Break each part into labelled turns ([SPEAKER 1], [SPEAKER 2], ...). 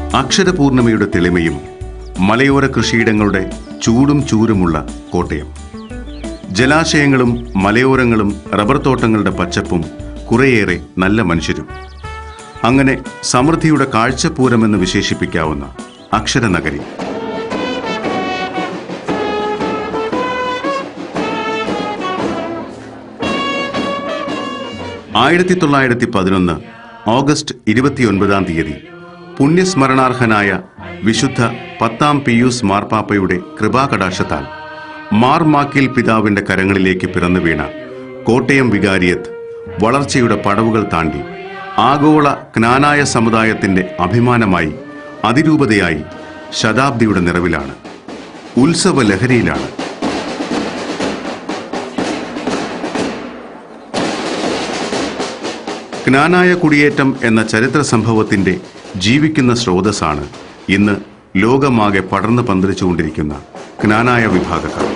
[SPEAKER 1] അക്ഷരപൂർണിമയുടെ തെളിമയും മലയോര കൃഷിയിടങ്ങളുടെ ചൂടും ചൂരുമുള്ള കോട്ടയം ജലാശയങ്ങളും മലയോരങ്ങളും റബ്ബർ തോട്ടങ്ങളുടെ പച്ചപ്പും കുറേയേറെ നല്ല മനുഷ്യരും അങ്ങനെ സമൃദ്ധിയുടെ കാഴ്ചപൂരമെന്ന് വിശേഷിപ്പിക്കാവുന്ന അക്ഷരനഗരി ആയിരത്തി തൊള്ളായിരത്തി പതിനൊന്ന് ഓഗസ്റ്റ് ഇരുപത്തിയൊൻപതാം തീയതി പുണ്യസ്മരണാർഹനായ വിശുദ്ധ പത്താം പിയൂസ് മാർപ്പാപ്പയുടെ കൃപാകടാക്ഷത്താൽ മാർ മാക്കിൽ പിതാവിന്റെ കരങ്ങളിലേക്ക് പിറന്നു വീണ കോട്ടയം വികാരിയത്ത് വളർച്ചയുടെ പടവുകൾ താണ്ടി ആഗോള ജ്ഞാനായ സമുദായത്തിന്റെ അഭിമാനമായി അതിരൂപതയായി ശതാബ്ദിയുടെ നിറവിലാണ് ഉത്സവ ലഹരിയിലാണ് ജ്ഞാനായ കുടിയേറ്റം എന്ന ചരിത്ര സംഭവത്തിന്റെ ജീവിക്കുന്ന സ്രോതസ്സാണ് ഇന്ന് ലോകമാകെ പടർന്നു പന്തലിച്ചുകൊണ്ടിരിക്കുന്ന ജ്ഞാനായ വിഭാഗക്കാർ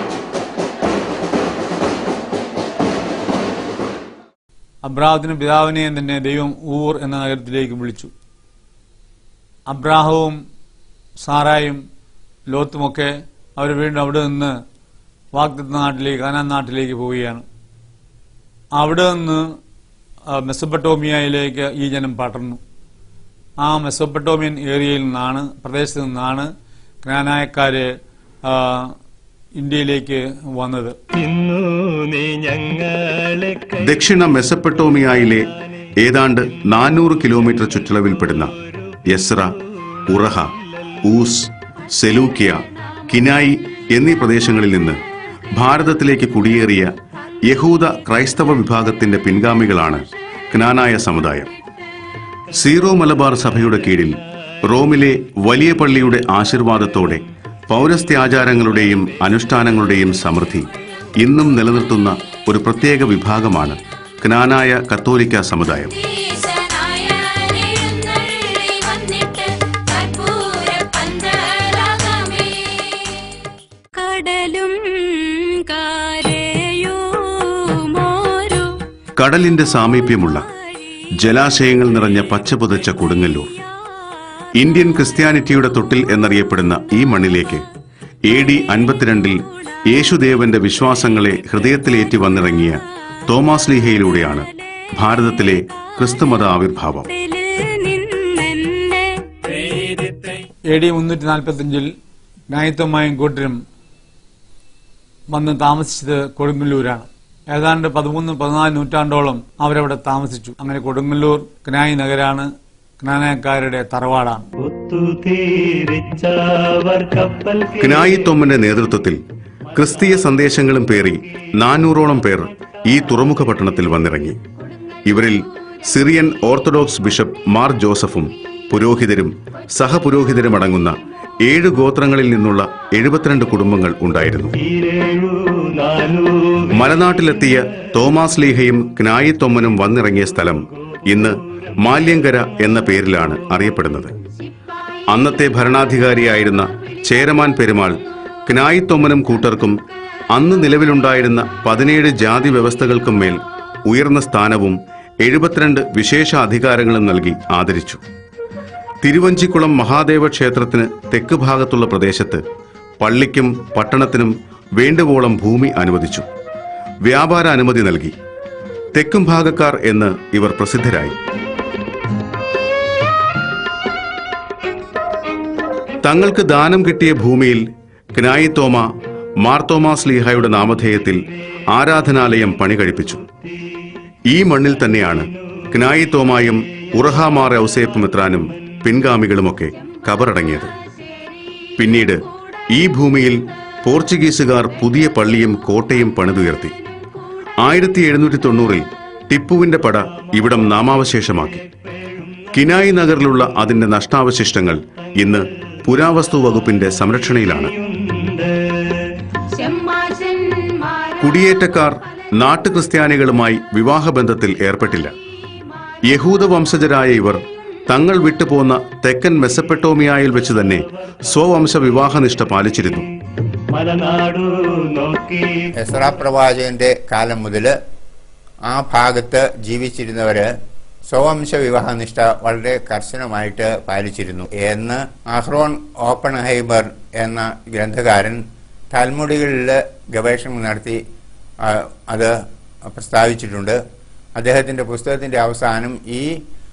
[SPEAKER 2] അബ്രാഹത്തിനും പിതാവിനെയും തന്നെ ദൈവം ഊർ എന്ന നഗരത്തിലേക്ക് വിളിച്ചു അബ്രാഹവും സാറായും ലോത്തുമൊക്കെ അവർ വീണ്ടും അവിടെ നിന്ന് വാഗ്ദത്ത നാട്ടിലേക്ക് കാനാൻ നാട്ടിലേക്ക് പോവുകയാണ് അവിടെ നിന്ന് ആ, മെസ്സപ്പട്ടോമിയയിലേക്ക് ഈ ജനം പടർന്നു ആ മെസ്സപ്പട്ടോമിയൻ ഏരിയയിൽ നിന്നാണ് പ്രദേശത്ത് നിന്നാണ് ജ്ഞാനായക്കാര് ആ, ഇന്ത്യയിലേക്ക് വന്നത്
[SPEAKER 3] ഇന്നു നീ ഞങ്ങളെ കൈ
[SPEAKER 1] ദക്ഷിണ മെസപ്പെട്ടോമിയായിലെ ഏതാണ്ട് നാനൂറ് കിലോമീറ്റർ ചുറ്റളവിൽപ്പെടുന്ന യസ്ര ഉറഹ ഊസ് സെലൂക്കിയ കിനായി എന്നീ പ്രദേശങ്ങളിൽ നിന്ന് ഭാരതത്തിലേക്ക് കുടിയേറിയ യഹൂദ ക്രൈസ്തവ വിഭാഗത്തിന്റെ പിൻഗാമികളാണ് ജ്ഞാനായ സമുദായം സീറോ മലബാർ സഭയുടെ കീഴിൽ റോമിലെ വലിയ പള്ളിയുടെ ആശീർവാദത്തോടെ പൗരസ്ത്യാചാരങ്ങളുടെയും അനുഷ്ഠാനങ്ങളുടെയും സമൃദ്ധി ഇന്നും നിലനിർത്തുന്ന ഒരു പ്രത്യേക വിഭാഗമാണ് ജ്ഞാനായ കത്തോലിക്ക സമുദായം
[SPEAKER 4] ഈശനായ എഴുന്നള്ളി വന്നിട്ട് കർപ്പൂര പന്തലാകമേ കടലും കരയുമോരു
[SPEAKER 1] കടലിന്റെ സാമീപ്യമുള്ള ജലാശയങ്ങൾ നിറഞ്ഞ പച്ചപുതച്ച കൊടുങ്ങല്ലൂർ ഇന്ത്യൻ ക്രിസ്ത്യാനിറ്റിയുടെ തൊട്ടിൽ എന്നറിയപ്പെടുന്ന ഈ മണ്ണിലേക്ക് എ ഡി അൻപത്തിരണ്ടിൽ യേശുദേവന്റെ വിശ്വാസങ്ങളെ ഹൃദയത്തിലേറ്റി വന്നിറങ്ങിയ തോമാസ് ലീഹയിലൂടെയാണ് ഭാരതത്തിലെ ക്രിസ്തുമത ആവിർഭാവം
[SPEAKER 4] നിന്നെന്നെ
[SPEAKER 2] എ ഡി മുന്നൂറ്റി നാൽപ്പത്തിയഞ്ചിൽ ന്യായത്വമായും കൂട്ടരും വന്ന് താമസിച്ചത് കൊടുങ്ങല്ലൂരാണ് ഏതാണ്ട് പതിമൂന്ന് പതിനാല് നൂറ്റാണ്ടോളം അവരവിടെ താമസിച്ചു അങ്ങനെ കൊടുങ്ങല്ലൂർ ക്നായി നഗരാണ് ക്നാനക്കാരുടെ തറവാടാണ്
[SPEAKER 3] ഒത്തുതീരിച്ചവർ കപ്പൽ
[SPEAKER 1] ക്നായി തൊമ്മന്റെ നേതൃത്വത്തിൽ ക്രിസ്തീയ സന്ദേശങ്ങളും പേറി നാനൂറോളം പേർ ഈ തുറമുഖ പട്ടണത്തിൽ വന്നിറങ്ങി ഇവരിൽ സിറിയൻ ഓർത്തഡോക്സ് ബിഷപ്പ് മാർ ജോസഫും പുരോഹിതരും സഹപുരോഹിതരും അടങ്ങുന്ന ഏഴ് ഗോത്രങ്ങളിൽ നിന്നുള്ള എഴുപത്തിരണ്ട് കുടുംബങ്ങൾ ഉണ്ടായിരുന്നു
[SPEAKER 3] ഈരേഴു നാലു
[SPEAKER 1] മലനാട്ടിലെത്തിയ തോമാസ് ലീഹയും ക്നായി തൊമ്മനും വന്നിറങ്ങിയ സ്ഥലം ഇന്ന് മാല്യങ്കര എന്ന പേരിലാണ് അറിയപ്പെടുന്നത് അന്നത്തെ ഭരണാധികാരിയായിരുന്ന ചേരമാൻ പെരുമാൾ ക്നായി തൊമ്മനും കൂട്ടർക്കും അന്ന് നിലവിലുണ്ടായിരുന്ന പതിനേഴ് ജാതി വ്യവസ്ഥകൾക്കും മേൽ ഉയർന്ന സ്ഥാനവും എഴുപത്തിരണ്ട് വിശേഷ അധികാരങ്ങളും നൽകി ആദരിച്ചു തിരുവഞ്ചിക്കുളം മഹാദേവ ക്ഷേത്രത്തിന് തെക്ക് ഭാഗത്തുള്ള പ്രദേശത്ത് പള്ളിക്കും പട്ടണത്തിനും വേണ്ടുവോളം ഭൂമി അനുവദിച്ചു വ്യാപാര അനുമതി നൽകി തെക്കും ഭാഗക്കാർ എന്ന് ഇവർ പ്രസിദ്ധരായി തങ്ങൾക്ക് ദാനം കിട്ടിയ ഭൂമിയിൽ ക്നായി തോമ മാർത്തോമാസ് ലീഹായുടെ നാമധേയത്തിൽ ആരാധനാലയം പണി കഴിപ്പിച്ചു ഈ മണ്ണിൽ തന്നെയാണ് ക്നായി തോമായും ഉറഹാമാർ ഔസേപ്പ് മിത്രാനും പിൻഗാമികളുമൊക്കെ കബറടങ്ങിയത് പിന്നീട് ഈ ഭൂമിയിൽ പോർച്ചുഗീസുകാർ പുതിയ പള്ളിയും കോട്ടയും പണിതുയർത്തി ആയിരത്തി എഴുന്നൂറ്റി തൊണ്ണൂറിൽ ടിപ്പുവിന്റെ പട ഇവിടം നാമാവശേഷമാക്കി കിനായി നഗറിലുള്ള അതിന്റെ നഷ്ടാവശിഷ്ടങ്ങൾ ഇന്ന് പുരാവസ്തു വകുപ്പിന്റെ സംരക്ഷണയിലാണ്
[SPEAKER 4] ചെമ്മാശന്മാർ
[SPEAKER 1] കുടിയേറ്റക്കാർ നാട്ടുക്രിസ്ത്യാനികളുമായി വിവാഹബന്ധത്തിൽ ഏർപ്പെട്ടില്ല യഹൂദ വംശജരായ ഇവർ തങ്ങൾ വിട്ടുപോന്ന തെക്കൻ മെസ്സപ്പെട്ടോമിയായിൽ വെച്ച് തന്നെ സ്വവംശ വിവാഹനിഷ്ഠ പാലിച്ചിരുന്നു
[SPEAKER 3] മലനാടു നോക്കി
[SPEAKER 5] എസ്രാ പ്രവാചകന്റെ കാലം മുതൽ ആ ഭാഗത്ത് ജീവിച്ചിരുന്നവര് സ്വവംശ വിവാഹനിഷ്ഠ വളരെ കർശനമായിട്ട് പാലിച്ചിരുന്നു എന്ന് അഹ്റോൺ ഓപ്പൺ ഹൈബർ എന്ന ഗ്രന്ഥകാരൻ താൽമുടികളിൽ ഗവേഷണം നടത്തി ആ, അത് പ്രസ്താവിച്ചിട്ടുണ്ട് അദ്ദേഹത്തിൻ്റെ പുസ്തകത്തിൻ്റെ അവസാനം ഈ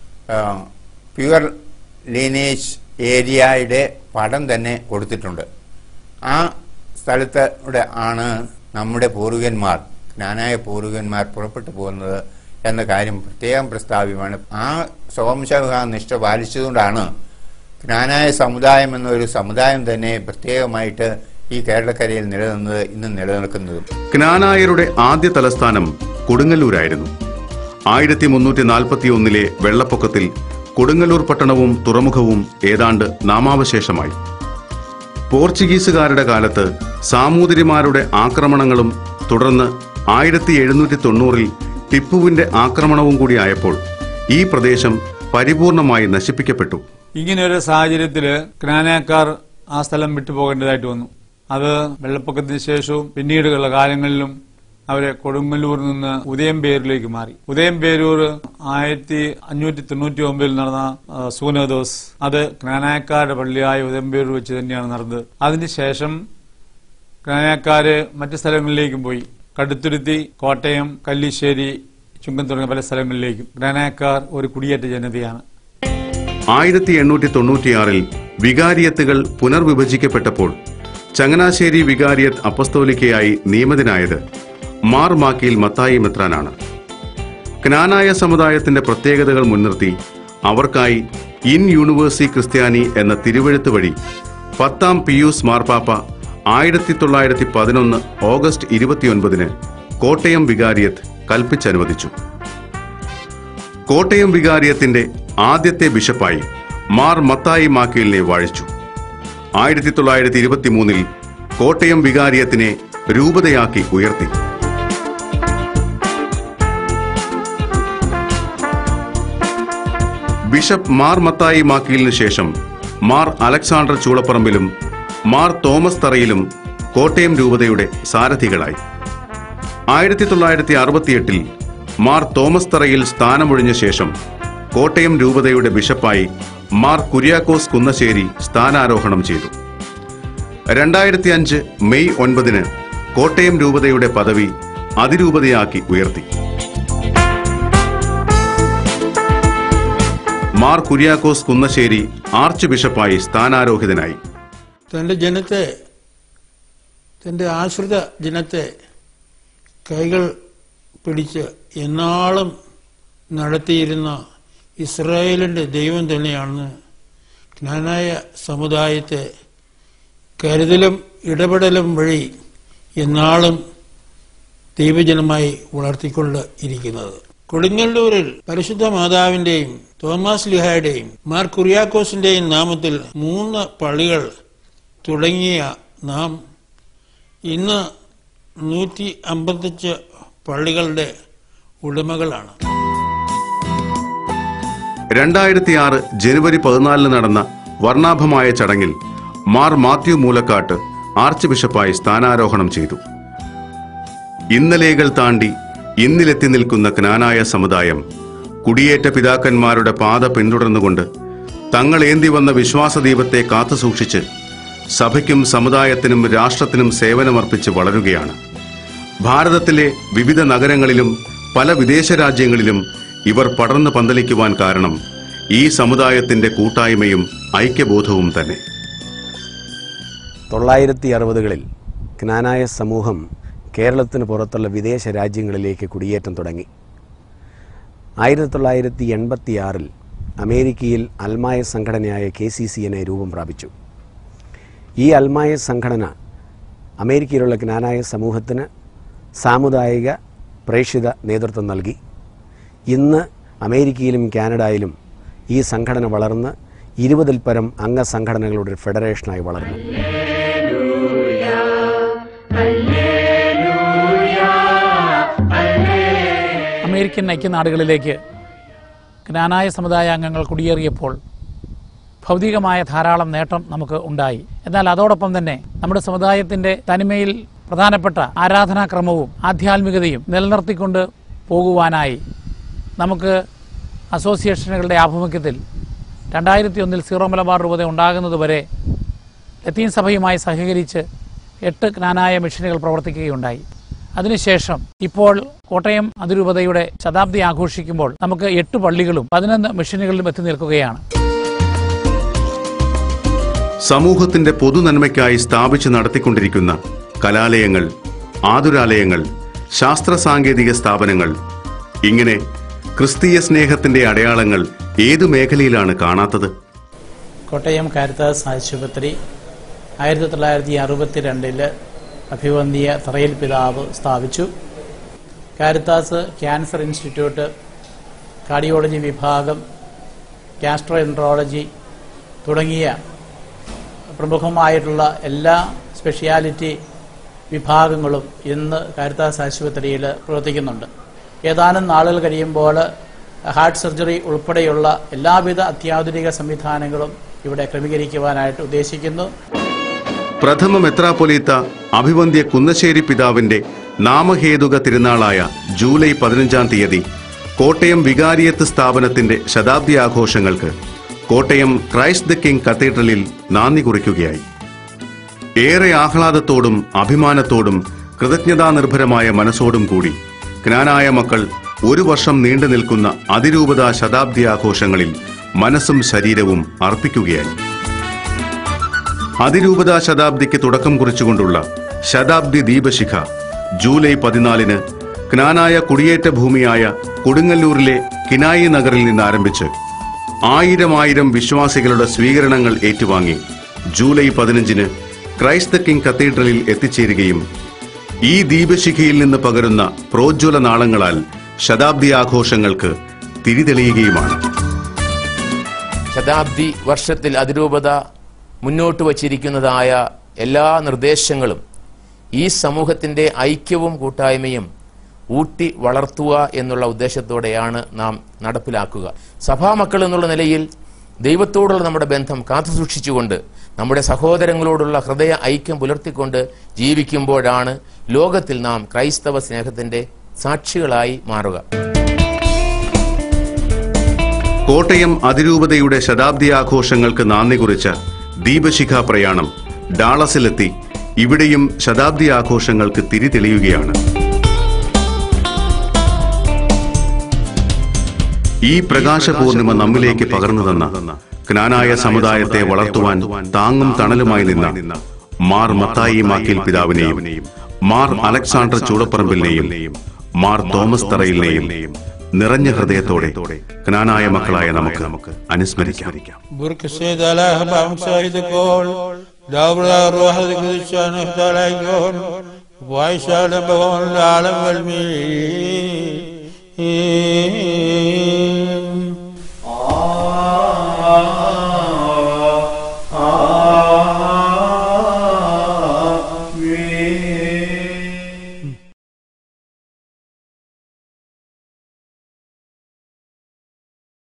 [SPEAKER 5] പ്യുവർ ലീനേജ് ഏരിയയുടെ പടം തന്നെ കൊടുത്തിട്ടുണ്ട് ആ സ്ഥലത്തൂടെ ആണ് നമ്മുടെ പൂർവികന്മാർ ജ്ഞാനായ പൂർവികന്മാർ പുറപ്പെട്ടു പോകുന്നത് എന്ന കാര്യം പ്രത്യേകം പ്രസ്താവ്യമാണ് ആ സ്വവംശവിവാഹ നിഷ്ഠ പാലിച്ചതുകൊണ്ടാണ് ജ്ഞാനായ സമുദായം എന്നൊരു സമുദായം തന്നെ പ്രത്യേകമായിട്ട് ഈ കേരളക്കരയിൽ നിലനിന്നത് ഇന്ന് നിലനിൽക്കുന്നതും
[SPEAKER 1] ക്നാനായരുടെ ആദ്യ തലസ്ഥാനം കൊടുങ്ങല്ലൂരായിരുന്നു ആയിരത്തി മുന്നൂറ്റി നാൽപ്പത്തി ഒന്നിലെ വെള്ളപ്പൊക്കത്തിൽ കൊടുങ്ങല്ലൂർ പട്ടണവും തുറമുഖവും ഏതാണ്ട് നാമാവശേഷമായി പോർച്ചുഗീസുകാരുടെ കാലത്ത് സാമൂതിരിമാരുടെ ആക്രമണങ്ങളും തുടർന്ന് ആയിരത്തി എഴുന്നൂറ്റി തൊണ്ണൂറിൽ ടിപ്പുവിന്റെ ആക്രമണവും കൂടി ആയപ്പോൾ ഈ പ്രദേശം പരിപൂർണമായി നശിപ്പിക്കപ്പെട്ടു
[SPEAKER 2] ഇങ്ങനെ ഒരു സാഹചര്യത്തില് ക്നാനാക്കാർ ആ സ്ഥലം വിട്ടു പോകേണ്ടതായിട്ട് വന്നു അത് വെള്ളപ്പൊക്കത്തിന് ശേഷവും പിന്നീടുള്ള കാലങ്ങളിലും അവരെ കൊടുങ്ങല്ലൂരിൽ നിന്ന് ഉദയംപേരൂരിലേക്ക് മാറി ഉദയംപേരൂർ ആയിരത്തി അഞ്ഞൂറ്റി തൊണ്ണൂറ്റി ഒമ്പതിൽ നടന്ന ആ, സൂനദോസ് അത് ക്നാനായക്കാരുടെ പള്ളിയായ ഉദയംപേരൂർ വെച്ച് തന്നെയാണ് നടന്നത് അതിനുശേഷം ക്നാനായക്കാര് മറ്റു സ്ഥലങ്ങളിലേക്കും പോയി കടുത്തുരുത്തി കോട്ടയം കല്ലിശ്ശേരി ചുങ്കം തുടങ്ങിയ പല സ്ഥലങ്ങളിലേക്കും ക്നാനായക്കാർ ഒരു കുടിയേറ്റ ജനതയാണ്
[SPEAKER 1] ആയിരത്തി എണ്ണൂറ്റി തൊണ്ണൂറ്റിയാറിൽ വികാരിയത്തുകൾ പുനർവിഭജിക്കപ്പെട്ടപ്പോൾ ചങ്ങനാശ്ശേരി വികാരിയത്ത് അപ്പസ്തോലിക്കയായി നിയമിതനായത് മാർ മാക്കിയിൽ മത്തായി മെത്രാനാണ് ക്നാനായ സമുദായത്തിന്റെ പ്രത്യേകതകൾ മുൻനിർത്തി അവർക്കായി ഇൻ യൂണിവേഴ്സി ക്രിസ്ത്യാനി എന്ന തിരുവഴുത്ത് വഴി പത്താം പിയൂസ് മാർപ്പാപ്പ ആയിരത്തി തൊള്ളായിരത്തി പതിനൊന്ന് ഓഗസ്റ്റ് ഇരുപത്തിയൊൻപതിന് കോട്ടയം വികാരിയത്ത് കൽപ്പിച്ചനുവദിച്ചു കോട്ടയം വികാരിയത്തിന്റെ ആദ്യത്തെ ബിഷപ്പായി മാർ മത്തായി മാക്കീലിനെ വാഴിച്ചു ആയിരത്തി തൊള്ളായിരത്തി ഇരുപത്തിമൂന്നിൽ കോട്ടയം വികാരിയത്തിനെ രൂപതയാക്കി ഉയർത്തി ബിഷപ്പ് മാർ മത്തായി മാക്കീലിന് ശേഷം മാർ അലക്സാണ്ടർ ചൂളപ്പറമ്പിലും മാർ തോമസ് തറയിലും കോട്ടയം രൂപതയുടെ സാരഥികളായി ആയിരത്തി തൊള്ളായിരത്തി അറുപത്തിയെട്ടിൽ മാർ തോമസ് തറയിൽ സ്ഥാനമൊഴിഞ്ഞ ശേഷം കോട്ടയം രൂപതയുടെ ബിഷപ്പായി മാർ കുര്യാക്കോസ് കുന്നശ്ശേരി സ്ഥാനാരോഹണം ചെയ്തു രണ്ടായിരത്തി അഞ്ച് മെയ് ഒൻപതിന് കോട്ടയം രൂപതയുടെ പദവി അതിരൂപതയാക്കി ഉയർത്തി മാർ കുര്യാക്കോസ് കുന്നശ്ശേരി ആർച്ച് ബിഷപ്പായി സ്ഥാനാരോഹിതനായി
[SPEAKER 6] തന്റെ ജനത്തെ തന്റെ ആശ്രിത ജനത്തെ കൈകൾ പിടിച്ച് എന്നാളും നടത്തിയിരുന്ന ഇസ്രായേലിന്റെ ദൈവം തന്നെയാണ് ജ്ഞാനായ സമുദായത്തെ കരുതലും ഇടപെടലും വഴി എന്നാളും ദൈവജനമായി വളർത്തിക്കൊണ്ട് ഇരിക്കുന്നത് കൊടുങ്ങല്ലൂരിൽ പരിശുദ്ധ മാതാവിന്റെയും തോമസ് ലിഹായുടെയും മാർ കുര്യാക്കോസിന്റെയും നാമത്തിൽ മൂന്ന് പള്ളികൾ തുടങ്ങിയ നാം ഇന്ന് നൂറ്റി അമ്പത്തഞ്ച് പള്ളികളുടെ ഉടമകളാണ്
[SPEAKER 1] രണ്ടായിരത്തി ആറ് ജനുവരി പതിനാലിന് നടന്ന വർണ്ണാഭമായ ചടങ്ങിൽ മാർ മാത്യു മൂലക്കാട്ട് ആർച്ച് ബിഷപ്പായി സ്ഥാനാരോഹണം ചെയ്തു ഇന്നലേകൾ താണ്ടി ഇന്നിലെത്തി നിൽക്കുന്ന ക്നാനായ സമുദായം കുടിയേറ്റ പിതാക്കന്മാരുടെ പാത പിന്തുടർന്നുകൊണ്ട് തങ്ങൾ ഏന്തി വന്ന വിശ്വാസദീപത്തെ കാത്തുസൂക്ഷിച്ച് സഭയ്ക്കും സമുദായത്തിനും രാഷ്ട്രത്തിനും സേവനമർപ്പിച്ച് വളരുകയാണ് ഭാരതത്തിലെ വിവിധ നഗരങ്ങളിലും പല വിദേശ രാജ്യങ്ങളിലും ഇവർ പടർന്നു പന്തലിക്കുവാൻ കാരണം ഈ സമുദായത്തിന്റെ കൂട്ടായ്മയും ഐക്യബോധവും തന്നെ
[SPEAKER 7] തൊള്ളായിരത്തി അറുപതുകളിൽ ജ്ഞാനായ സമൂഹം കേരളത്തിന് പുറത്തുള്ള വിദേശ രാജ്യങ്ങളിലേക്ക് കുടിയേറ്റം തുടങ്ങി ആയിരത്തി തൊള്ളായിരത്തി എൺപത്തിയാറിൽ അമേരിക്കയിൽ അൽമായ സംഘടനയായ കെ സി സി എനെ രൂപം പ്രാപിച്ചു ഈ അൽമായ സംഘടന അമേരിക്കയിലുള്ള ജ്ഞാനായ സമൂഹത്തിന് സാമുദായിക പ്രേക്ഷിത നേതൃത്വം നൽകി ഇന്ന് അമേരിക്കയിലും കാനഡയിലും ഈ സംഘടന വളർന്ന് ഇരുപതിൽ പരം അംഗസംഘടനകളുടെ ഒരു ഫെഡറേഷനായി വളർന്നു
[SPEAKER 8] അമേരിക്കൻ ഐക്യനാടുകളിലേക്ക് ജ്ഞാനായ സമുദായ അംഗങ്ങൾ കുടിയേറിയപ്പോൾ ഭൗതികമായ ധാരാളം നേട്ടം നമുക്ക് ഉണ്ടായി എന്നാൽ അതോടൊപ്പം തന്നെ നമ്മുടെ സമുദായത്തിന്റെ തനിമയിൽ പ്രധാനപ്പെട്ട ആരാധനാക്രമവും ആധ്യാത്മികതയും നിലനിർത്തിക്കൊണ്ട് പോകുവാനായി നമുക്ക് അസോസിയേഷനുകളുടെ ആഭിമുഖ്യത്തിൽ രണ്ടായിരത്തി ഒന്നിൽ സീറോ മലബാർ രൂപത ഉണ്ടാകുന്നതുവരെ ലത്തീൻ സഭയുമായി സഹകരിച്ച് എട്ട് ജ്ഞാനായ മിഷനുകൾ പ്രവർത്തിക്കുകയുണ്ടായി അതിനുശേഷം ഇപ്പോൾ കോട്ടയം അതിരൂപതയുടെ ശതാബ്ദി ആഘോഷിക്കുമ്പോൾ നമുക്ക് എട്ട് പള്ളികളും പതിനൊന്ന് മിഷനുകളിലും എത്തി നിൽക്കുകയാണ്
[SPEAKER 1] സമൂഹത്തിന്റെ പൊതുനന്മയ്ക്കായി സ്ഥാപിച്ചു നടത്തിക്കൊണ്ടിരിക്കുന്ന കലാലയങ്ങൾ ആതുരാലയങ്ങൾ ശാസ്ത്ര സാങ്കേതിക സ്ഥാപനങ്ങൾ ഇങ്ങനെ ക്രിസ്തീയ സ്നേഹത്തിന്റെ അടയാളങ്ങൾ ഏതു മേഖലയിലാണ് കാണാത്തത്
[SPEAKER 9] കോട്ടയം കാരിത്താസ് ആശുപത്രി ആയിരത്തി തൊള്ളായിരത്തി അറുപത്തിരണ്ടില് അഭിവന്ദിയ തറയിൽ പിതാവ് സ്ഥാപിച്ചു കാരിത്താസ് ക്യാൻസർ ഇൻസ്റ്റിറ്റ്യൂട്ട് കാർഡിയോളജി വിഭാഗം ഗ്യാസ്ട്രോഎൻട്രോളജി തുടങ്ങിയ പ്രമുഖമായിട്ടുള്ള എല്ലാ സ്പെഷ്യാലിറ്റി വിഭാഗങ്ങളും ഇന്ന് കാരിത്താസ് ആശുപത്രിയിൽ പ്രവർത്തിക്കുന്നുണ്ട് ഏതാനും നാളുകൾ കഴിയുമ്പോൾ ഹാർട്ട് സർജറി ഉൾപ്പെടെയുള്ള എല്ലാവിധ അത്യാധുനിക സംവിധാനങ്ങളും ഇവിടെ ക്രമീകരിക്കുവാനായിട്ട് ഉദ്ദേശിക്കുന്നു
[SPEAKER 1] പ്രഥമ മെത്രാപ്പൊലീത്ത അഭിവന്ധ്യ കുന്നശ്ശേരി പിതാവിന്റെ നാമഹേതുക തിരുനാളായ ജൂലൈ പതിനഞ്ചാം തീയതി കോട്ടയം വികാരിയത്ത് സ്ഥാപനത്തിന്റെ ശതാബ്ദി ആഘോഷങ്ങൾക്ക് കോട്ടയം ക്രൈസ്റ്റ് ദ കിങ് കത്തീഡ്രലിൽ നാന്ദി കുറിക്കുകയായി ഏറെ ആഹ്ലാദത്തോടും അഭിമാനത്തോടും കൃതജ്ഞതാനിർഭരമായ മനസ്സോടും കൂടി ജ്ഞാനായ മക്കൾ ഒരു വർഷം നീണ്ടു നിൽക്കുന്ന അതിരൂപതാ ശതാബ്ദി ആഘോഷങ്ങളിൽ മനസ്സും ശരീരവും അർപ്പിക്കുകയായി അതിരൂപതാ ശതാബ്ദിക്ക് തുടക്കം കുറിച്ചുകൊണ്ടുള്ള ശതാബ്ദി ദീപശിഖ ജൂലൈ പതിനാലിന് ക്നാനായ കുടിയേറ്റ ഭൂമിയായ കൊടുങ്ങല്ലൂരിലെ കിനായി നഗറിൽ നിന്ന് ആരംഭിച്ച് ആയിരം ആയിരം വിശ്വാസികളുടെ സ്വീകരണങ്ങൾ ഏറ്റുവാങ്ങി ജൂലൈ പതിനഞ്ചിന് ക്രൈസ്ത കിങ് കത്തീഡ്രലിൽ എത്തിച്ചേരുകയും ഈ ദീപശിഖയിൽ നിന്ന് പകരുന്ന പ്രോജ്വല നാളങ്ങളാൽ ശതാബ്ദി ആഘോഷങ്ങൾക്ക് തിരിതെളിയുകയുമാണ്
[SPEAKER 10] ശതാബ്ദി വർഷത്തിൽ അതിരൂപത മുന്നോട്ട് വച്ചിരിക്കുന്നതായ എല്ലാ നിർദ്ദേശങ്ങളും ഈ സമൂഹത്തിൻ്റെ ഐക്യവും കൂട്ടായ്മയും ഊട്ടി വളർത്തുക എന്നുള്ള ഉദ്ദേശത്തോടെയാണ് നാം നടപ്പിലാക്കുക സഭാമക്കൾ എന്നുള്ള നിലയിൽ ദൈവത്തോടുള്ള നമ്മുടെ ബന്ധം കാത്തുസൂക്ഷിച്ചുകൊണ്ട് നമ്മുടെ സഹോദരങ്ങളോടുള്ള ഹൃദയ ഐക്യം പുലർത്തിക്കൊണ്ട് ജീവിക്കുമ്പോഴാണ് ലോകത്തിൽ നാം ക്രൈസ്തവ സ്നേഹത്തിന്റെ സാക്ഷികളായി മാറുക
[SPEAKER 1] കോട്ടയം അതിരൂപതയുടെ ശതാബ്ദി ആഘോഷങ്ങൾക്ക് നാന്ദി കുറിച്ച ദീപശിഖ പ്രയാണം ഡാളസിലെത്തി ഇവിടെയും ശതാബ്ദി ആഘോഷങ്ങൾക്ക് തിരിതെളിയുകയാണ് ഈ പ്രകാശ പൂർണിമ നമ്മിലേക്ക് പകർന്നു തന്ന ജ്ഞാനായ സമുദായത്തെ വളർത്തുവാൻ താങ്ങും തണലുമായി നിന്ന മാർ മത്തായി മാക്കിൽ പിതാവിനെയും മാർ അലക്സാണ്ടർ ചൂടപ്പറമ്പിലിനെയും മാർ തോമസ് തറയിലിനെയും നിറഞ്ഞ ഹൃദയത്തോടെ ജ്ഞാനായ മക്കളായ നമുക്ക് നമുക്ക് അനുസ്മരിക്കാം
[SPEAKER 6] برك السيد الله بعم سيد كل دور روح القدس نفت عليكم وعيشة لبغون العالم والمين